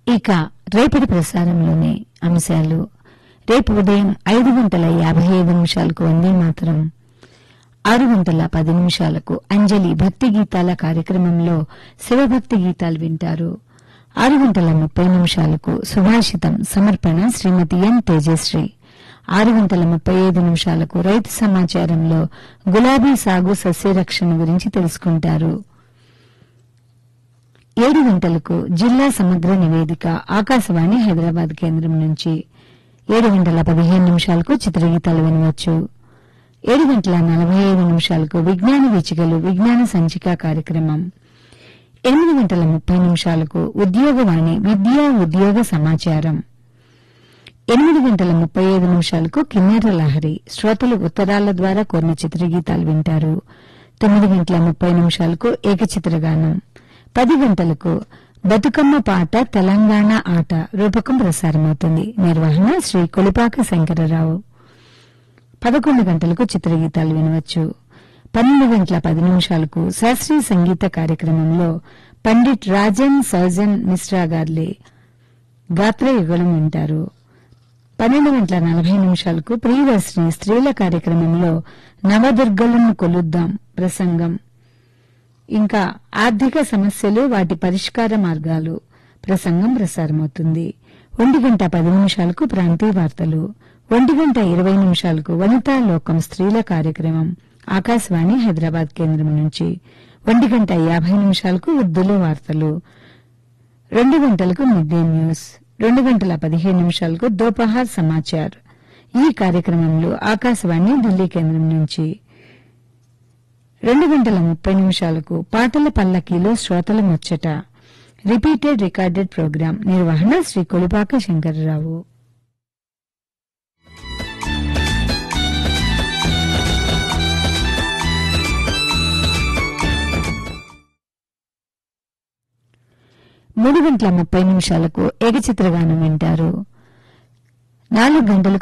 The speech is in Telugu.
ఇక రేపటి ప్రసారంలోని అంశాలు రేపు ఉదయం ఐదు గంటల యాభై ఐదు నిమిషాలకు వందే మాత్రం ఆరు గంటల పది నిమిషాలకు అంజలి భక్తి గీతాల కార్యక్రమంలో శివభక్తి గీతాలు వింటారు ఆరు గంటల ముప్పై నిమిషాలకు సుభాషితం సమర్పణ శ్రీమతి ఎన్ తేజశ్రీ ఆరు గంటల ముప్పై ఐదు నిమిషాలకు రైతు సమాచారంలో గులాబీ సాగు సస్యరక్షణ గురించి తెలుసుకుంటారు ఏడు గంటలకు జిల్లా సమగ్ర నివేదిక ఆకాశవాణి హైదరాబాద్ కేంద్రం నుంచి ఏడు గంటల పదిహేను నిమిషాలకు చిత్రగీతాలు వినవచ్చు ఏడు గంటల నలభై ఐదు నిమిషాలకు విజ్ఞాన వీచికలు విజ్ఞాన సంచిక కార్యక్రమం ఎనిమిది గంటల ముప్పై నిమిషాలకు ఉద్యోగవాణి విద్యా ఉద్యోగ సమాచారం ఎనిమిది గంటల ముప్పై ఐదు నిమిషాలకు కిన్నెర లహరి శ్రోతలు ఉత్తరాల ద్వారా కోరిన చిత్రగీతాలు వింటారు తొమ్మిది గంటల ముప్పై నిమిషాలకు ఏకచిత్రగానం పది గంటలకు బతుకమ్మ పాట తెలంగాణ ఆట రూపకం ప్రసారమవుతుంది నిర్వహణ శ్రీ కొలిపాక శంకరరావు పదకొండు గంటలకు చిత్రగీతాలు వినవచ్చు పన్నెండు గంటల పది నిమిషాలకు శాస్త్రీయ సంగీత కార్యక్రమంలో పండిట్ రాజన్ సౌజన్ మిశ్రా గార్లే గాత్ర యుగళం వింటారు పన్నెండు గంటల నలభై నిమిషాలకు ప్రియదర్శిని స్త్రీల కార్యక్రమంలో నవదుర్గలను కొలుద్దాం ప్రసంగం ఇంకా ఆర్థిక సమస్యలు వాటి పరిష్కార మార్గాలు ప్రసంగం ప్రసారమవుతుంది ఒంటి గంట పది నిమిషాలకు ప్రాంతీయ వార్తలు ఒంటి గంట ఇరవై నిమిషాలకు వనితా లోకం స్త్రీల కార్యక్రమం ఆకాశవాణి హైదరాబాద్ కేంద్రం నుంచి ఒంటి గంట యాభై నిమిషాలకు ఉర్దూలో వార్తలు రెండు గంటలకు మిడ్ డే న్యూస్ రెండు గంటల పదిహేను నిమిషాలకు దోపహార్ సమాచార్ ఈ కార్యక్రమంలో ఆకాశవాణి ఢిల్లీ కేంద్రం నుంచి రెండు గంటల ముప్పై నిమిషాలకు పాటల పల్లకీలో శ్రోతల ముచ్చట రిపీటెడ్ రికార్డెడ్ ప్రోగ్రాం నిర్వహణ శ్రీ కొలిపాక శంకర్రావు మూడు గంటల ముప్పై నిమిషాలకు ఏకచిత్రగానం వింటారు నాలుగు గంటలకు